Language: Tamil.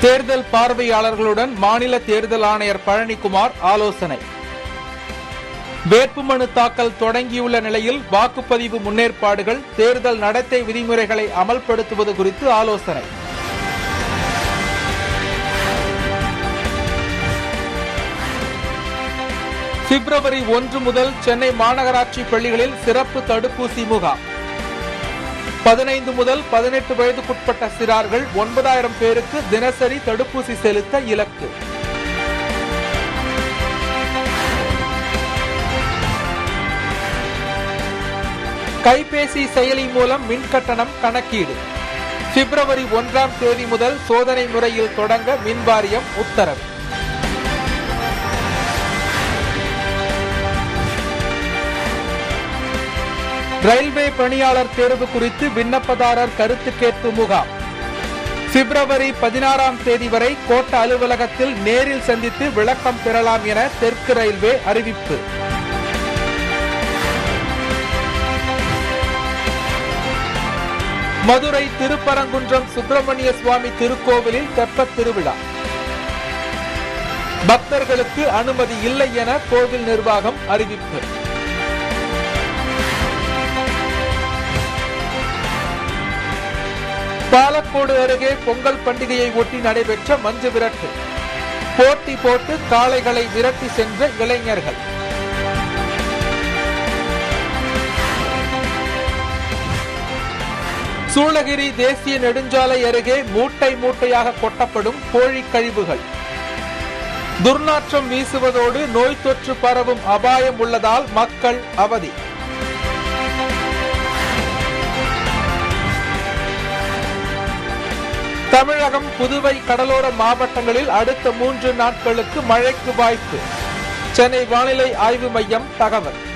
தேர்தல் பார்வையாளர்களுடன் மாநில தேர்தல் ஆணையர் பழனிக்குமார் ஆலோசனை வேட்புமனு தாக்கல் தொடங்கியுள்ள நிலையில் வாக்குப்பதிவு முன்னேற்பாடுகள் தேர்தல் நடத்தை விதிமுறைகளை அமல்படுத்துவது குறித்து ஆலோசனை பிப்ரவரி ஒன்று முதல் சென்னை மாநகராட்சி பள்ளிகளில் சிறப்பு தடுப்பூசி முகாம் பதினைந்து முதல் பதினெட்டு வயதுக்குட்பட்ட சிறார்கள் ஒன்பதாயிரம் பேருக்கு தினசரி தடுப்பூசி செலுத்த இலக்கு கைபேசி செயலி மூலம் மின் கட்டணம் கணக்கீடு பிப்ரவரி ஒன்றாம் தேதி முதல் சோதனை முறையில் தொடங்க மின் வாரியம் உத்தரவு ரயில்வே பணியாளர் தேர்வு குறித்து விண்ணப்பதாரர் கருத்து கேட்பு முகாம் பிப்ரவரி பதினாறாம் தேதி வரை கோட்ட அலுவலகத்தில் நேரில் சந்தித்து விளக்கம் பெறலாம் என தெற்கு ரயில்வே அறிவிப்பு மதுரை திருப்பரங்குன்றம் சுப்பிரமணிய சுவாமி திருக்கோவிலில் தெப்பத் திருவிழா பக்தர்களுக்கு அனுமதி இல்லை என கோவில் நிர்வாகம் அறிவிப்பு பாலக்கோடு அருகே பொங்கல் பண்டிகையை ஒட்டி நடைபெற்ற மஞ்சு விரட்டு போட்டி போட்டு காளைகளை விரட்டி சென்ற இளைஞர்கள் சூளகிரி தேசிய நெடுஞ்சாலை அருகே மூட்டை மூட்டையாக கொட்டப்படும் கோழி கழிவுகள் துர்நாற்றம் வீசுவதோடு நோய் தொற்று பரவும் அபாயம் உள்ளதால் மக்கள் அவதி தமிழகம் புதுவை கடலோர மாவட்டங்களில் அடுத்த மூன்று நாட்களுக்கு மழைக்கு வாய்ப்பு சென்னை வானிலை ஆய்வு மையம் தகவல்